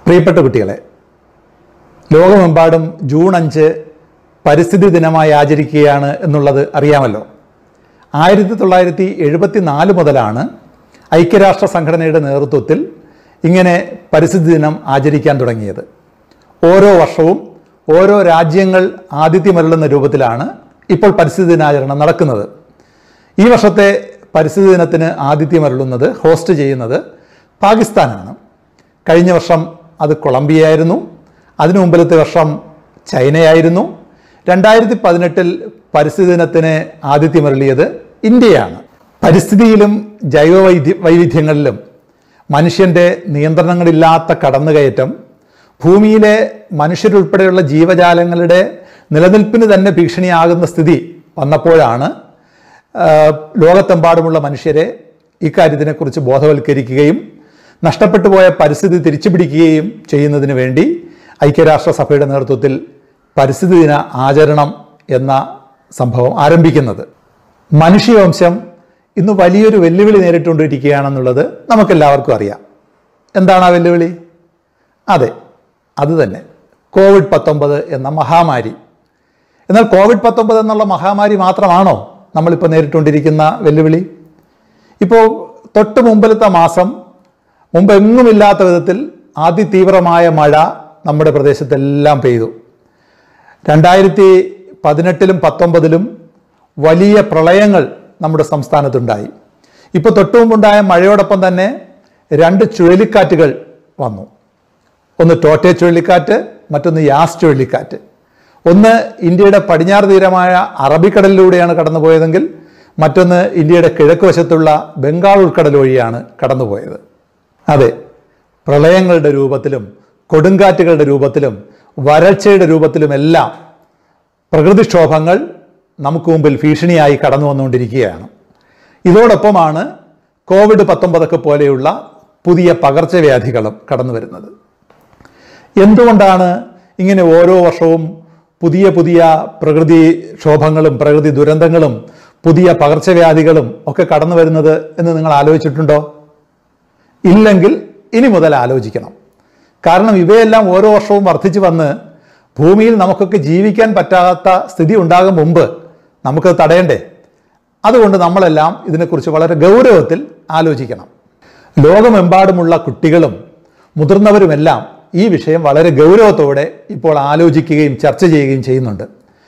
പ്രിയപ്പെട്ട കുട്ടികളെ ലോകമെമ്പാടും ജൂൺ അഞ്ച് പരിസ്ഥിതി ദിനമായി ആചരിക്കുകയാണ് എന്നുള്ളത് അറിയാമല്ലോ ആയിരത്തി തൊള്ളായിരത്തി എഴുപത്തി നാല് മുതലാണ് ഐക്യരാഷ്ട്ര സംഘടനയുടെ നേതൃത്വത്തിൽ ഇങ്ങനെ പരിസ്ഥിതി ദിനം ആചരിക്കാൻ തുടങ്ങിയത് ഓരോ വർഷവും ഓരോ രാജ്യങ്ങൾ ആതിഥ്യമരുളുന്ന രൂപത്തിലാണ് ഇപ്പോൾ പരിസ്ഥിതി ദിനാചരണം നടക്കുന്നത് ഈ വർഷത്തെ പരിസ്ഥിതി ദിനത്തിന് ആതിഥ്യമരുളുന്നത് ഹോസ്റ്റ് ചെയ്യുന്നത് പാകിസ്ഥാനാണ് കഴിഞ്ഞ വർഷം അത് കൊളംബിയയായിരുന്നു അതിനു മുമ്പിലത്തെ വർഷം ചൈനയായിരുന്നു രണ്ടായിരത്തി പതിനെട്ടിൽ പരിസ്ഥിതി ദിനത്തിന് ആതിഥ്യമരുളിയത് ഇന്ത്യയാണ് പരിസ്ഥിതിയിലും ജൈവ വൈദ്യ വൈവിധ്യങ്ങളിലും മനുഷ്യൻ്റെ നിയന്ത്രണങ്ങളില്ലാത്ത കടന്നുകയറ്റം ഭൂമിയിലെ മനുഷ്യരുൾപ്പെടെയുള്ള ജീവജാലങ്ങളുടെ നിലനിൽപ്പിന് തന്നെ ഭീഷണിയാകുന്ന സ്ഥിതി വന്നപ്പോഴാണ് ആ, ലോകത്തെമ്പാടുമുള്ള മനുഷ്യരെ ഇക്കാര്യത്തിനെക്കുറിച്ച് ബോധവൽക്കരിക്കുകയും നഷ്ടപ്പെട്ടു പോയ പരിസ്ഥിതി തിരിച്ചുപിടിക്കുകയും ചെയ്യുന്നതിന് വേണ്ടി ഐക്യരാഷ്ട്രസഭയുടെ നേതൃത്വത്തിൽ പരിസ്ഥിതി ദിന ആചരണം എന്ന സംഭവം ആരംഭിക്കുന്നത് മനുഷ്യവംശം ഇന്ന് വലിയൊരു വെല്ലുവിളി നേരിട്ടുകൊണ്ടിരിക്കുകയാണെന്നുള്ളത് നമുക്കെല്ലാവർക്കും അറിയാം എന്താണ് ആ വെല്ലുവിളി അതെ അത് തന്നെ കോവിഡ് പത്തൊമ്പത് എന്ന മഹാമാരി എന്നാൽ കോവിഡ് പത്തൊമ്പത് എന്നുള്ള മഹാമാരി മാത്രമാണോ നമ്മളിപ്പോൾ നേരിട്ടുകൊണ്ടിരിക്കുന്ന വെല്ലുവിളി ഇപ്പോൾ തൊട്ട് മുമ്പിലത്തെ മാസം മുമ്പെങ്ങുമില്ലാത്ത വിധത്തിൽ അതിതീവ്രമായ മഴ നമ്മുടെ പ്രദേശത്തെല്ലാം പെയ്തു രണ്ടായിരത്തി പതിനെട്ടിലും പത്തൊമ്പതിലും വലിയ പ്രളയങ്ങൾ നമ്മുടെ സംസ്ഥാനത്തുണ്ടായി ഇപ്പോൾ തൊട്ടു മുമ്പുണ്ടായ മഴയോടൊപ്പം തന്നെ രണ്ട് ചുഴലിക്കാറ്റുകൾ വന്നു ഒന്ന് ടോട്ടെ ചുഴലിക്കാറ്റ് മറ്റൊന്ന് യാസ് ചുഴലിക്കാറ്റ് ഒന്ന് ഇന്ത്യയുടെ പടിഞ്ഞാറ് തീരമായ അറബിക്കടലിലൂടെയാണ് കടന്നുപോയതെങ്കിൽ മറ്റൊന്ന് ഇന്ത്യയുടെ കിഴക്ക് വശത്തുള്ള ബംഗാൾ ഉൾക്കടൽ വഴിയാണ് കടന്നുപോയത് അതെ പ്രളയങ്ങളുടെ രൂപത്തിലും കൊടുങ്കാറ്റുകളുടെ രൂപത്തിലും വരൾച്ചയുടെ രൂപത്തിലുമെല്ലാം പ്രകൃതിക്ഷോഭങ്ങൾ നമുക്ക് മുമ്പിൽ ഭീഷണിയായി കടന്നു വന്നുകൊണ്ടിരിക്കുകയാണ് ഇതോടൊപ്പമാണ് കോവിഡ് പത്തൊമ്പതൊക്കെ പോലെയുള്ള പുതിയ പകർച്ചവ്യാധികളും കടന്നു വരുന്നത് എന്തുകൊണ്ടാണ് ഇങ്ങനെ ഓരോ വർഷവും പുതിയ പുതിയ പ്രകൃതി ക്ഷോഭങ്ങളും പ്രകൃതി ദുരന്തങ്ങളും പുതിയ പകർച്ചവ്യാധികളും ഒക്കെ കടന്നു വരുന്നത് എന്ന് നിങ്ങൾ ആലോചിച്ചിട്ടുണ്ടോ ഇല്ലെങ്കിൽ ഇനി മുതൽ ആലോചിക്കണം കാരണം ഇവയെല്ലാം ഓരോ വർഷവും വർദ്ധിച്ചു വന്ന് ഭൂമിയിൽ നമുക്കൊക്കെ ജീവിക്കാൻ പറ്റാത്ത സ്ഥിതി ഉണ്ടാകും മുമ്പ് നമുക്കത് തടയണ്ടേ അതുകൊണ്ട് നമ്മളെല്ലാം ഇതിനെക്കുറിച്ച് വളരെ ഗൗരവത്തിൽ ആലോചിക്കണം ലോകമെമ്പാടുമുള്ള കുട്ടികളും മുതിർന്നവരുമെല്ലാം ഈ വിഷയം വളരെ ഗൗരവത്തോടെ ഇപ്പോൾ ആലോചിക്കുകയും ചർച്ച ചെയ്യുകയും ചെയ്യുന്നുണ്ട്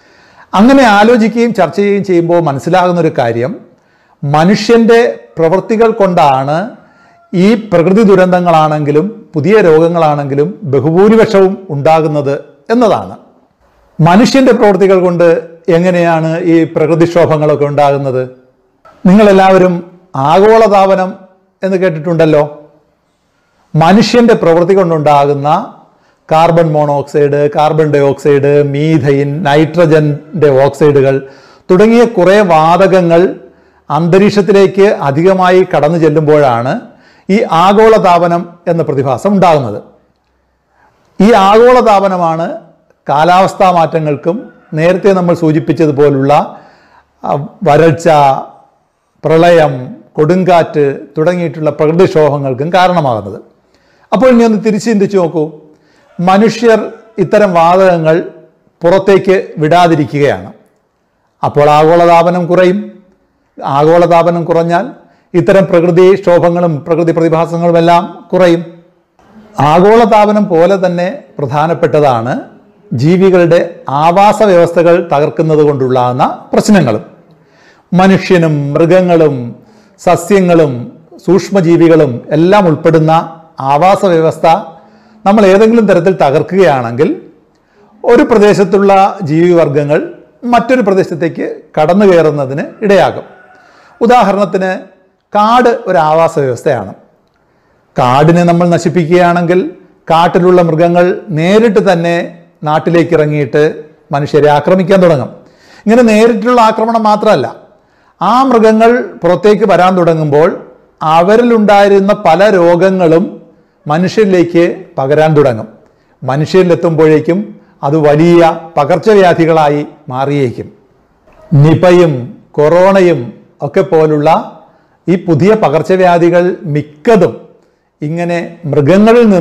അങ്ങനെ ആലോചിക്കുകയും ചർച്ച ചെയ്യുകയും ചെയ്യുമ്പോൾ മനസ്സിലാകുന്ന ഒരു കാര്യം മനുഷ്യൻ്റെ പ്രവൃത്തികൾ കൊണ്ടാണ് ഈ പ്രകൃതി ദുരന്തങ്ങളാണെങ്കിലും പുതിയ രോഗങ്ങളാണെങ്കിലും ബഹുഭൂരിപക്ഷവും ഉണ്ടാകുന്നത് എന്നതാണ് മനുഷ്യന്റെ പ്രവൃത്തികൾ കൊണ്ട് എങ്ങനെയാണ് ഈ പ്രകൃതിക്ഷോഭങ്ങളൊക്കെ ഉണ്ടാകുന്നത് നിങ്ങളെല്ലാവരും ആഗോളതാപനം എന്ന് കേട്ടിട്ടുണ്ടല്ലോ മനുഷ്യന്റെ പ്രവൃത്തി കൊണ്ടുണ്ടാകുന്ന carbon monoxide carbon dioxide methane നൈട്രജന്റെ ഓക്സൈഡുകൾ തുടങ്ങിയ കുറേ വാതകങ്ങൾ അന്തരീക്ഷത്തിലേക്ക് അധികമായി കടന്നു ചെല്ലുമ്പോഴാണ് ഈ ആഗോളതാപനം എന്ന പ്രതിഭാസം ഉണ്ടാകുന്നത് ഈ ആഗോളതാപനമാണ് കാലാവസ്ഥാ മാറ്റങ്ങൾക്കും നേരത്തെ നമ്മൾ സൂചിപ്പിച്ചതുപോലുള്ള ആ, വരൾച്ച പ്രളയം കൊടുങ്കാറ്റ് തുടങ്ങിയിട്ടുള്ള പ്രകൃതിക്ഷോഭങ്ങൾക്കും കാരണമാകുന്നത് അപ്പോൾ ഇനി ഒന്ന് തിരിച്ച് ചിന്തിച്ചു നോക്കൂ മനുഷ്യർ ഇത്തരം വാതകങ്ങൾ പുറത്തേക്ക് വിടാതിരിക്കുകയാണ് അപ്പോൾ ആഗോളതാപനം കുറയും ആഗോളതാപനം കുറഞ്ഞാൽ ഇത്തരം പ്രകൃതി ക്ഷോഭങ്ങളും പ്രകൃതി പ്രതിഭാസങ്ങളും എല്ലാം കുറയും ആഗോളതാപനം പോലെ തന്നെ പ്രധാനപ്പെട്ടതാണ് ജീവികളുടെ ആവാസ വ്യവസ്ഥകൾ തകർക്കുന്നത് കൊണ്ടുള്ളാകുന്ന പ്രശ്നങ്ങളും മനുഷ്യനും മൃഗങ്ങളും സസ്യങ്ങളും സൂക്ഷ്മജീവികളും എല്ലാം ഉൾപ്പെടുന്ന ആവാസ വ്യവസ്ഥ നമ്മൾ ഏതെങ്കിലും തരത്തിൽ തകർക്കുകയാണെങ്കിൽ ഒരു പ്രദേശത്തുള്ള ജീവിവർഗങ്ങൾ മറ്റൊരു പ്രദേശത്തേക്ക് കടന്നു കയറുന്നതിന് ഇടയാകും ഉദാഹരണത്തിന് കാട് ഒരു ആവാസ വ്യവസ്ഥയാണ് കാടിനെ നമ്മൾ നശിപ്പിക്കുകയാണെങ്കിൽ കാട്ടിലുള്ള മൃഗങ്ങൾ നേരിട്ട് തന്നെ നാട്ടിലേക്ക് ഇറങ്ങിയിട്ട് മനുഷ്യരെ ആക്രമിക്കാൻ തുടങ്ങും ഇങ്ങനെ നേരിട്ടുള്ള ആക്രമണം മാത്രമല്ല ആ മൃഗങ്ങൾ പുറത്തേക്ക് വരാൻ തുടങ്ങുമ്പോൾ അവരിലുണ്ടായിരുന്ന പല രോഗങ്ങളും മനുഷ്യരിലേക്ക് പകരാൻ തുടങ്ങും മനുഷ്യരിലെത്തുമ്പോഴേക്കും അത് വലിയ പകർച്ചവ്യാധികളായി മാറിയേക്കും നിപയും കൊറോണയും ഒക്കെ പോലുള്ള ഈ പുതിയ പകർച്ചവ്യാധികൾ മിക്കതും ഇങ്ങനെ മൃഗങ്ങളിൽ നിന്ന്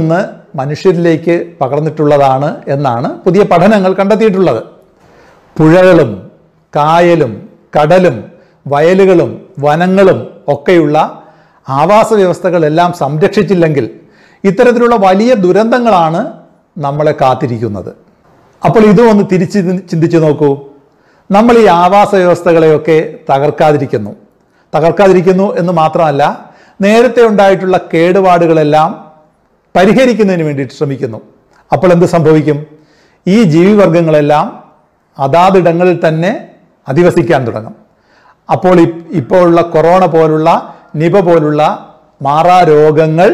മനുഷ്യരിലേക്ക് പകർന്നിട്ടുള്ളതാണ് എന്നാണ് പുതിയ പഠനങ്ങൾ കണ്ടെത്തിയിട്ടുള്ളത് പുഴകളും കായലും കടലും വയലുകളും വനങ്ങളും ഒക്കെയുള്ള ആവാസ വ്യവസ്ഥകളെല്ലാം സംരക്ഷിച്ചില്ലെങ്കിൽ ഇത്തരത്തിലുള്ള വലിയ ദുരന്തങ്ങളാണ് നമ്മളെ കാത്തിരിക്കുന്നത് അപ്പോൾ ഇതും ഒന്ന് തിരിച്ച് ചിന്തിച്ചു നോക്കൂ നമ്മൾ ഈ ആവാസ വ്യവസ്ഥകളെയൊക്കെ തകർക്കാതിരിക്കുന്നു തകർക്കാതിരിക്കുന്നു എന്ന് മാത്രമല്ല നേരത്തെ ഉണ്ടായിട്ടുള്ള കേടുപാടുകളെല്ലാം പരിഹരിക്കുന്നതിന് വേണ്ടിയിട്ട് ശ്രമിക്കുന്നു അപ്പോൾ എന്ത് സംഭവിക്കും ഈ ജീവിവർഗങ്ങളെല്ലാം അതാതിടങ്ങളിൽ തന്നെ അധിവസിക്കാൻ തുടങ്ങും അപ്പോൾ ഇ- ഇപ്പോൾ ഉള്ള കൊറോണ പോലുള്ള നിപ പോലുള്ള മാറാരോഗങ്ങൾ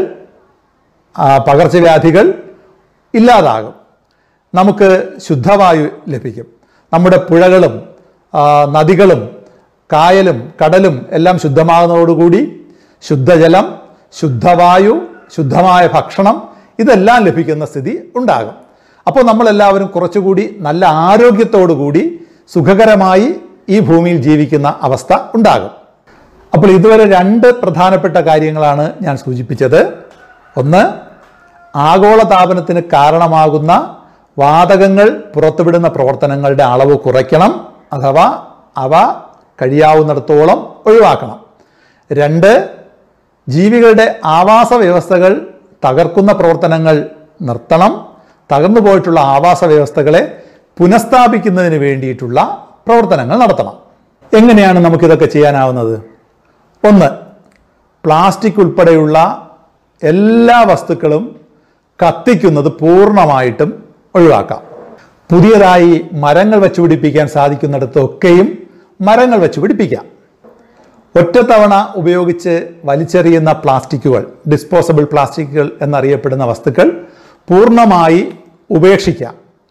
ആ, പകർച്ചവ്യാധികൾ ഇല്ലാതാകും നമുക്ക് ശുദ്ധവായു ലഭിക്കും നമ്മുടെ പുഴകളും ആ, നദികളും കായലും കടലും എല്ലാം ശുദ്ധമാകുന്നതോടുകൂടി ശുദ്ധജലം ശുദ്ധവായു ശുദ്ധമായ ഭക്ഷണം ഇതെല്ലാം ലഭിക്കുന്ന സ്ഥിതി ഉണ്ടാകും അപ്പോൾ നമ്മളെല്ലാവരും കുറച്ചുകൂടി നല്ല ആരോഗ്യത്തോടു കൂടി സുഖകരമായി ഈ ഭൂമിയിൽ ജീവിക്കുന്ന അവസ്ഥ ഉണ്ടാകും അപ്പോൾ ഇതുവരെ രണ്ട് പ്രധാനപ്പെട്ട കാര്യങ്ങളാണ് ഞാൻ സൂചിപ്പിച്ചത് ഒന്ന് ആഗോളതാപനത്തിന് കാരണമാകുന്ന വാതകങ്ങൾ പുറത്തുവിടുന്ന പ്രവർത്തനങ്ങളുടെ അളവ് കുറയ്ക്കണം അഥവാ അവ കഴിയാവുന്നിടത്തോളം ഒഴിവാക്കണം രണ്ട് ജീവികളുടെ ആവാസ വ്യവസ്ഥകൾ തകർക്കുന്ന പ്രവർത്തനങ്ങൾ നിർത്തണം തകർന്നു പോയിട്ടുള്ള ആവാസ വ്യവസ്ഥകളെ പുനഃസ്ഥാപിക്കുന്നതിന് വേണ്ടിയിട്ടുള്ള പ്രവർത്തനങ്ങൾ നടത്തണം എങ്ങനെയാണ് നമുക്കിതൊക്കെ ചെയ്യാനാവുന്നത് ഒന്ന് പ്ലാസ്റ്റിക് ഉൾപ്പെടെയുള്ള എല്ലാ വസ്തുക്കളും കത്തിക്കുന്നത് പൂർണ്ണമായിട്ടും ഒഴിവാക്കാം പുതിയതായി മരങ്ങൾ വെച്ച് പിടിപ്പിക്കാൻ സാധിക്കുന്നിടത്തൊക്കെയും മരങ്ങൾ വെച്ച് പിടിപ്പിക്കാം ഒറ്റത്തവണ ഉപയോഗിച്ച് വലിച്ചെറിയുന്ന പ്ലാസ്റ്റിക്കുകൾ ഡിസ്പോസബിൾ പ്ലാസ്റ്റിക്കുകൾ എന്നറിയപ്പെടുന്ന വസ്തുക്കൾ പൂർണ്ണമായി ഉപേക്ഷിക്കാം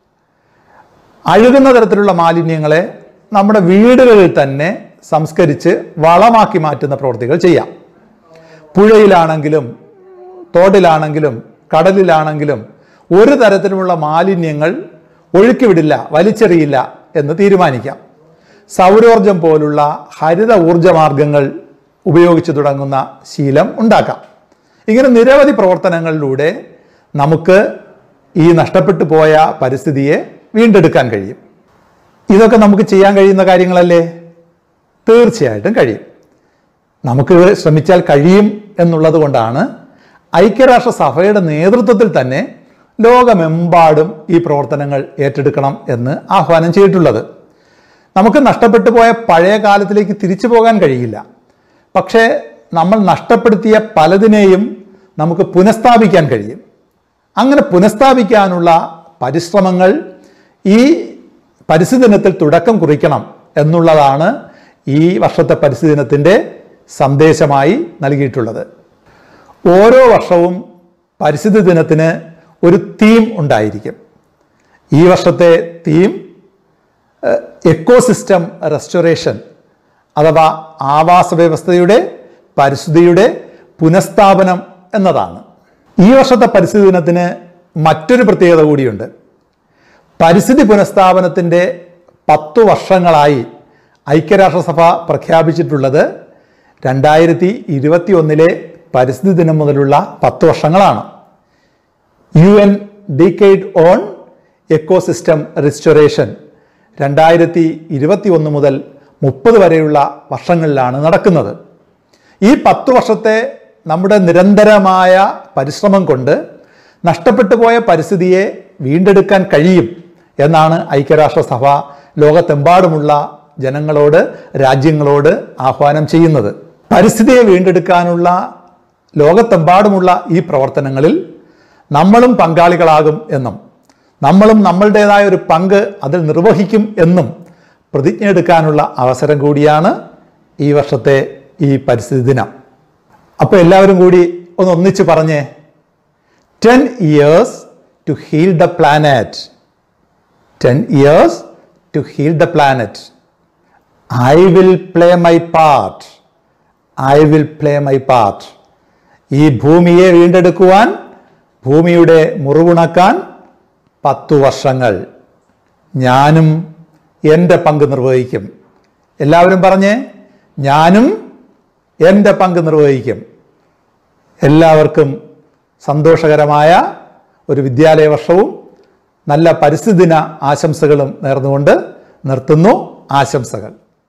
അഴുകുന്ന തരത്തിലുള്ള മാലിന്യങ്ങളെ നമ്മുടെ വീടുകളിൽ തന്നെ സംസ്കരിച്ച് വളമാക്കി മാറ്റുന്ന പ്രവൃത്തികൾ ചെയ്യാം പുഴയിലാണെങ്കിലും തോട്ടിലാണെങ്കിലും കടലിലാണെങ്കിലും ഒരു തരത്തിലുമുള്ള മാലിന്യങ്ങൾ ഒഴുക്കിവിടില്ല വലിച്ചെറിയില്ല എന്ന് തീരുമാനിക്കാം സൗരോർജം പോലുള്ള ഹരിത ഊർജമാർഗങ്ങൾ ഉപയോഗിച്ച് തുടങ്ങുന്ന ശീലം ഉണ്ടാക്കാം ഇങ്ങനെ നിരവധി പ്രവർത്തനങ്ങളിലൂടെ നമുക്ക് ഈ നഷ്ടപ്പെട്ടു പോയ പരിസ്ഥിതിയെ വീണ്ടെടുക്കാൻ കഴിയും ഇതൊക്കെ നമുക്ക് ചെയ്യാൻ കഴിയുന്ന കാര്യങ്ങളല്ലേ തീർച്ചയായിട്ടും കഴിയും നമുക്ക് ശ്രമിച്ചാൽ കഴിയും എന്നുള്ളത് കൊണ്ടാണ് ഐക്യരാഷ്ട്ര സഭയുടെ നേതൃത്വത്തിൽ തന്നെ ലോകമെമ്പാടും ഈ പ്രവർത്തനങ്ങൾ ഏറ്റെടുക്കണം എന്ന് ആഹ്വാനം ചെയ്തിട്ടുള്ളത് നമുക്ക് നഷ്ടപ്പെട്ടു പോയ പഴയ കാലത്തിലേക്ക് തിരിച്ചു പോകാൻ കഴിയില്ല പക്ഷേ നമ്മൾ നഷ്ടപ്പെടുത്തിയ പലതിനെയും നമുക്ക് പുനഃസ്ഥാപിക്കാൻ കഴിയും അങ്ങനെ പുനഃസ്ഥാപിക്കാനുള്ള പരിശ്രമങ്ങൾ ഈ പരിസ്ഥിതി ദിനത്തിൽ തുടക്കം കുറിക്കണം എന്നുള്ളതാണ് ഈ വർഷത്തെ പരിസ്ഥിതി ദിനത്തിൻ്റെ സന്ദേശമായി നൽകിയിട്ടുള്ളത് ഓരോ വർഷവും പരിസ്ഥിതി ദിനത്തിന് ഒരു തീം ഉണ്ടായിരിക്കും ഈ വർഷത്തെ തീം എക്കോസിസ്റ്റം റെസ്റ്റോറേഷൻ അഥവാ ആവാസ വ്യവസ്ഥയുടെ പരിസ്ഥിതിയുടെ പുനഃസ്ഥാപനം എന്നതാണ് ഈ വർഷത്തെ പരിസ്ഥിതി ദിനത്തിന് മറ്റൊരു പ്രത്യേകത കൂടിയുണ്ട് പരിസ്ഥിതി പുനഃസ്ഥാപനത്തിൻ്റെ പത്തു വർഷങ്ങളായി ഐക്യരാഷ്ട്രസഭ പ്രഖ്യാപിച്ചിട്ടുള്ളത് രണ്ടായിരത്തി ഇരുപത്തി ഒന്നിലെ പരിസ്ഥിതി ദിനം മുതലുള്ള പത്ത് വർഷങ്ങളാണ് U N decade on ecosystem restoration രണ്ടായിരത്തി ഇരുപത്തി ഒന്ന് മുതൽ മുപ്പത് വരെയുള്ള വർഷങ്ങളിലാണ് നടക്കുന്നത് ഈ പത്തു വർഷത്തെ നമ്മുടെ നിരന്തരമായ പരിശ്രമം കൊണ്ട് നഷ്ടപ്പെട്ടു പോയ പരിസ്ഥിതിയെ വീണ്ടെടുക്കാൻ കഴിയും എന്നാണ് ഐക്യരാഷ്ട്രസഭ ലോകത്തെമ്പാടുമുള്ള ജനങ്ങളോട് രാജ്യങ്ങളോട് ആഹ്വാനം ചെയ്യുന്നത് പരിസ്ഥിതിയെ വീണ്ടെടുക്കാനുള്ള ലോകത്തെമ്പാടുമുള്ള ഈ പ്രവർത്തനങ്ങളിൽ നമ്മളും പങ്കാളികളാകും എന്നും നമ്മളും നമ്മളുടേതായ ഒരു പങ്ക് അതിൽ നിർവഹിക്കും എന്നും പ്രതിജ്ഞ എടുക്കാനുള്ള അവസരം കൂടിയാണ് ഈ വർഷത്തെ ഈ പരിസ്ഥിതി ദിനം അപ്പോൾ എല്ലാവരും കൂടി ഒന്ന് ഒന്നിച്ച് പറഞ്ഞേ ten years to heal the planet ten years to heal the planet I will play my part I will play my part ഈ ഭൂമിയെ വീണ്ടെടുക്കുവാൻ ഭൂമിയുടെ മുറിവുണക്കാൻ പത്തു വർഷങ്ങൾ ഞാനും എൻ്റെ പങ്ക് നിർവഹിക്കും എല്ലാവരും പറഞ്ഞേ ഞാനും എൻ്റെ പങ്ക് നിർവഹിക്കും എല്ലാവർക്കും സന്തോഷകരമായ ഒരു വിദ്യാലയ വർഷവും നല്ല പരിസ്ഥിതി ദിന ആശംസകളും നേർന്നുകൊണ്ട് നിർത്തുന്നു ആശംസകൾ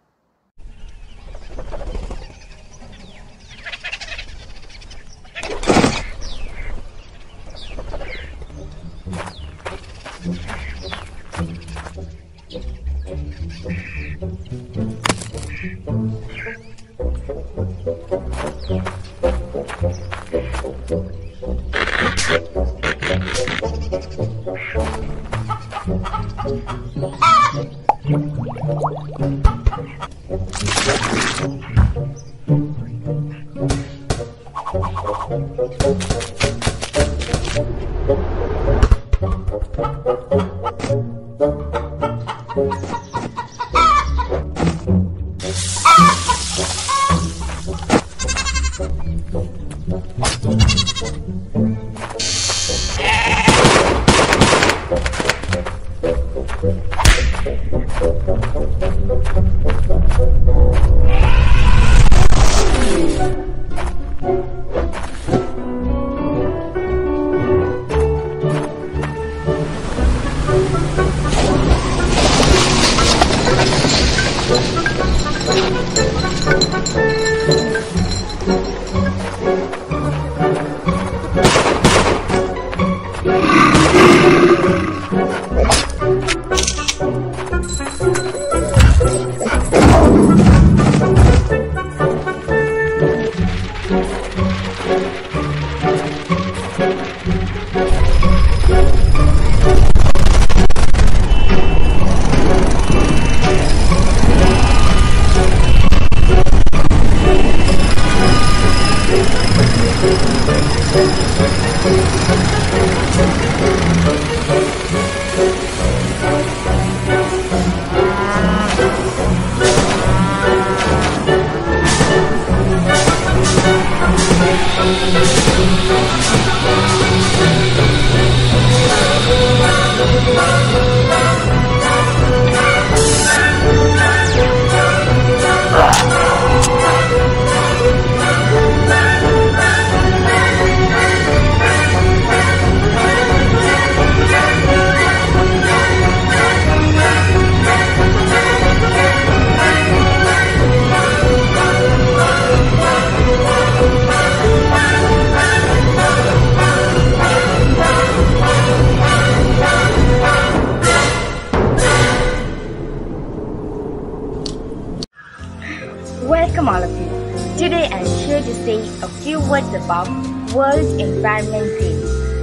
Welcome all of you. Today I'm here to say a few words about World Environment Day.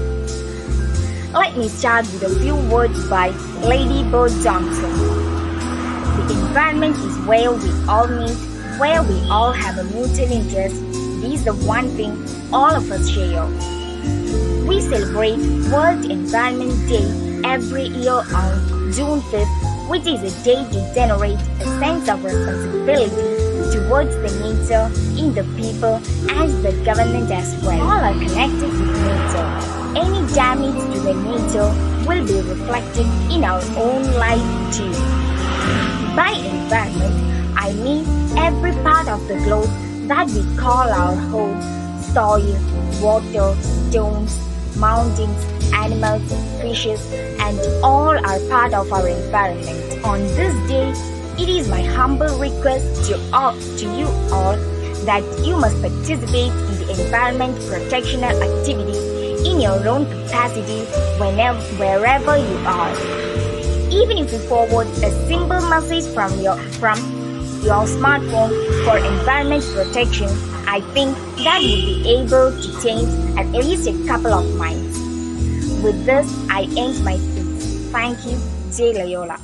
Let me start with a few words by Lady Bird Johnson. The environment is where we all meet, where we all have a mutual interest. This is the one thing all of us share. We celebrate World Environment Day every year on June 5th, which is a day to generate a sense of responsibility towards the nature in the people and the government as well. All are connected with nature. Any damage to the nature will be reflected in our own life too. By environment, I mean every part of the globe that we call our home soil, water, stones, mountains, animals, fishes, and all are part of our environment. On this day, it is my humble request to all, to you all that you must participate in the environment protection activity in your own capacity whenever wherever you are. Even if you forward a simple message from your from your smartphone for environment protection, I think that would be able to change at least a couple of minds. With this, I end my speech. Thank you, Jay Loyola.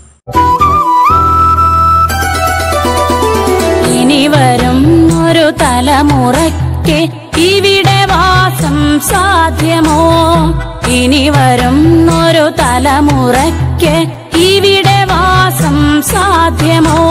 ഇനി വരും ഒരു തലമുറയ്ക്ക് ഇവിടെ വാസം സാധ്യമോ ഇനി വരും ഒരു തലമുറയ്ക്ക് ഇവിടെ വാസം സാധ്യമോ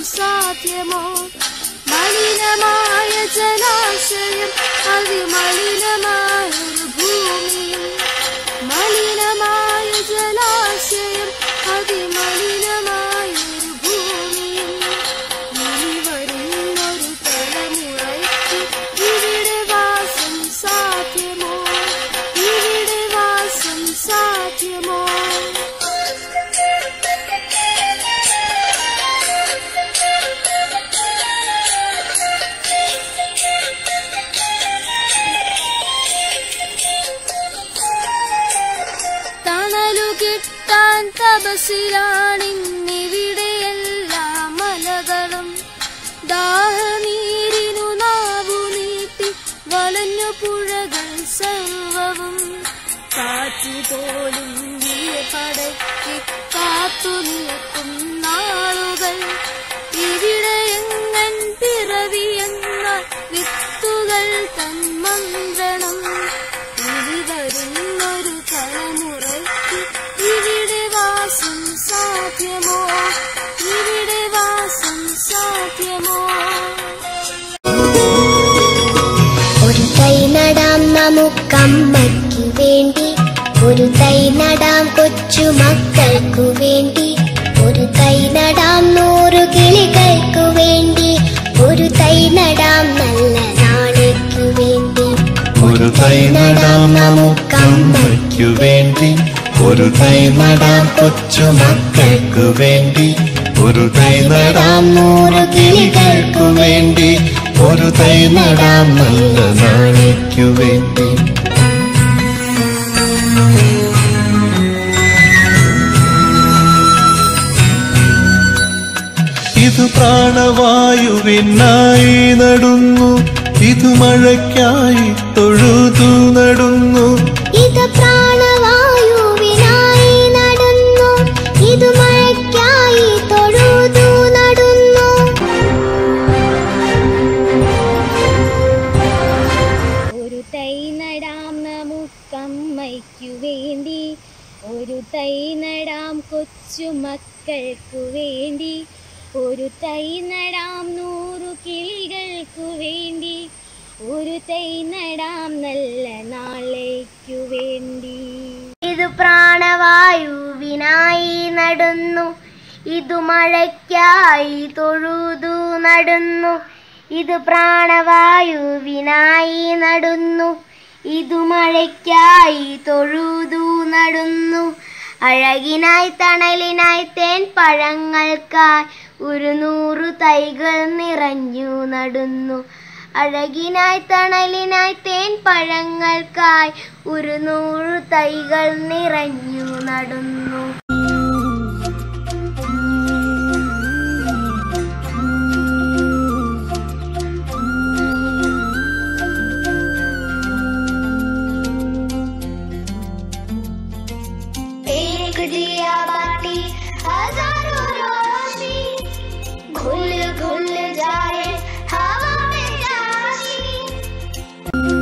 സാധ്യമോ മലിനമായ ജലാശയം അതിമലിനമായ ഒരു ഭൂമിയും മലിനമായ ജലാശയം അതിമലിനമായ ഒരു ഭൂമിയും ഇനി വരുന്നൊരു തലമുറയ്ക്ക് ഇവിടെ വാസം സാധ്യമോ ഇവിടെ വാസം സാധ്യമോ തണലു കിട്ടാൻ തപസിലാണിന്നിവിടെ എല്ലാ മലകളും ദാഹനീരിനു നാവു നീട്ടി വലഞ്ഞു പുഴകൾ സർവവും കാറ്റുപോലും പടക്കി കാത്തു നിൽക്കും നാളുകൾ ഇവിടെ എങ്ങൻ പിറവിയെന്നാൽ വിത്തുകൾ തൻ മന്ത്രണം ഇനി വരുന്നൊരു തലമുറയ്ക്ക് ഇവിടെ വാസം സാധ്യമോ ഇവിടെ വാസം സാധ്യമോ ഒരു തൈ നടാം നമുക്കമ്മയ്ക്കു വേണ്ടി ഒരു തൈ നടാം കൊച്ചു മക്കൾക്കു വേണ്ടി ഒരു തൈ നടാം നൂറു കിളികൾക്കു വേണ്ടി ഒരു തൈ നടാം നല്ല നാളേക്കു വേണ്ടി ഒരു തൈ നടാം നമുക്കമ്മയ്ക്കു വേണ്ടി ഒരു തൈ നടാം കൊച്ചു മക്കൾക്കു വേണ്ടി ഒരു തൈ നടാം നൂറ് കിളികൾക്കു വേണ്ടി ഒരു തൈ നടാം നല്ല നാളേക്കു വേണ്ടി ഇത് പ്രാണവായുവിനായി നടുന്നു ഇത് മഴയ്ക്കായി തൊഴുതു നടുന്നു ഇത് പ്രാണവായുവിനായി നടന്നു ഇത് മഴയ്ക്കായി തൊഴുതു നടന്നു ഒരു തൈ നടാം നമുക്കമ്മയ്ക്കു വേണ്ടി ഒരു തൈ നടാം കൊച്ചു മക്കൾക്കു വേണ്ടി ഒരു തൈ നടാം നൂറു കിളികൾക്കു വേണ്ടി ഒരു തൈ നടാം നല്ല നാളേക്കു വേണ്ടി ഇത് പ്രാണവായുവിനായി നടുന്നു ഇതു മഴയ്ക്കായി തൊഴുതു നടുന്നു ഇത് പ്രാണവായുവിനായി നടുന്നു ഇതു മഴയ്ക്കായി തൊഴുതു നടുന്നു അഴകിനായി തണലിനായി തേൻ പഴങ്ങൾക്കായി ഒരു നൂറു തൈകൾ നിറഞ്ഞു നടുന്നു അഴകിനായി തണലിനായി തേൻ പഴങ്ങൾക്കായി ഒരു നൂറു തൈകൾ നിറഞ്ഞു നടുന്നു एक दिया बाती हजारों रोशनी घुल घुल जाए हवा में जानी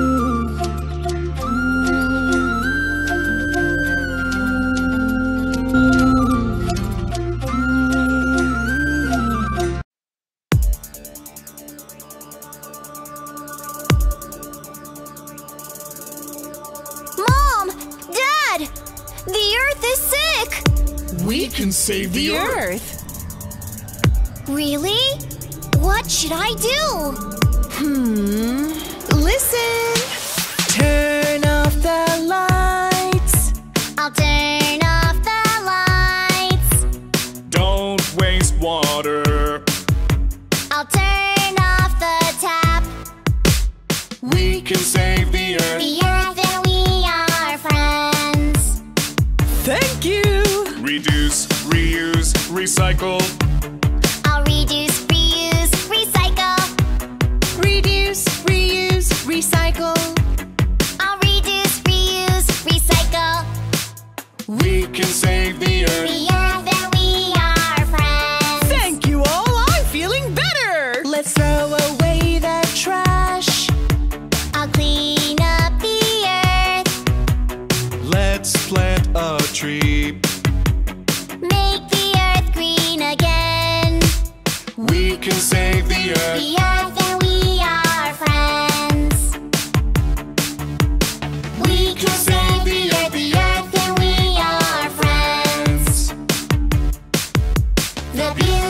Mom! Dad! The earth is sick! We can save the, earth. Really? What should I do? Hmm. Listen. Turn off the lights. I'll turn off the lights. Don't waste water. I'll turn off the tap. We can save the earth. The earth and we are friends. Thank you. Reduce, reuse, recycle. I'll reduce, reuse, recycle. Reduce, reuse, recycle. I'll reduce, reuse, recycle. We can save the earth. The earth and we are friends. Thank you all. I'm feeling better. Let's throw away the trash. I'll clean up the earth. Let's plant a tree. Make the earth green again. The beauty